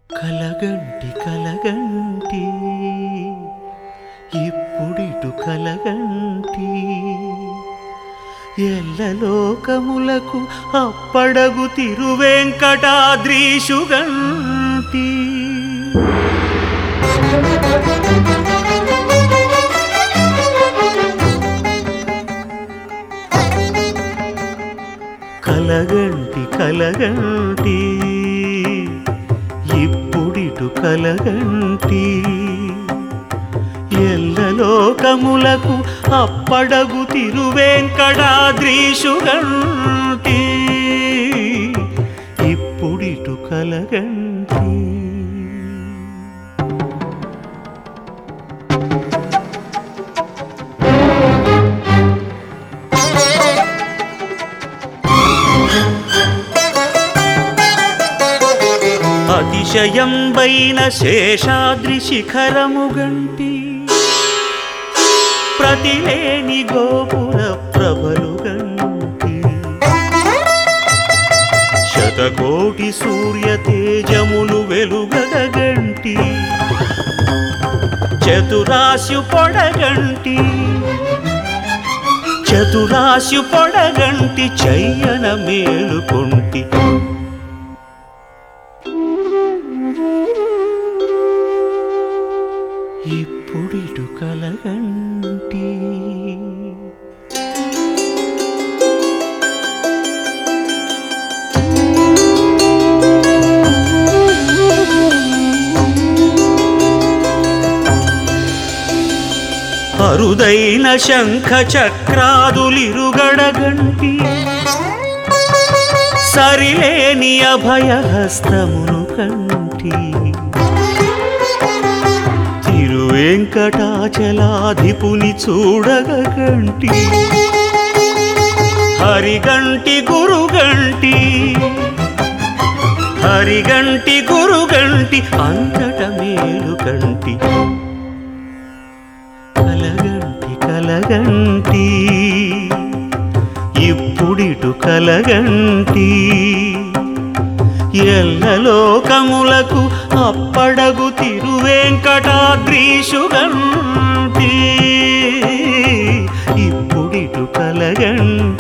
కలగంటి కలగంటి ఇప్పుడిటు కలగంటి ఎల్లలోకములకు అప్పడగు తిరువెంకటాద్రీషుగంటి కలగంటి కలగంటి ఇప్పుడిటు కలగంటి ఎల్లలోకములకు అప్పడగు తిరువెంకటాద్రీషుగంటి ఇప్పుడిటు కలగంటి అతిశయంబైన శేషాద్రి శిఖరము గంటి ప్రతిలేని గోపుర ప్రభలు గంటి శతకోటి సూర్య తేజములు వెలుగగంటి చతురాశు పొడగంటి చతురాశు పొడగంటి చయ్యన మేలుకొంటి ఇప్పుడిటు కలగంటి అరుదైన శంఖ చక్రాదులిరుగడగంటి సరిలేని అభయహస్తమును కంటి తిరువెంకటాచలాధిపుని చూడగంటి హరిగంటి గురుగంటి హరిగంటి గురుగంటి అంతట మేలుగంటి కలగంటి కలగంటి ఇప్పుడిటు కలగంటి ఎల్లలోకములకు అప్పడగు తిరువెంకటాద్రీషుగంటి ఇప్పుడిటు కలగంటి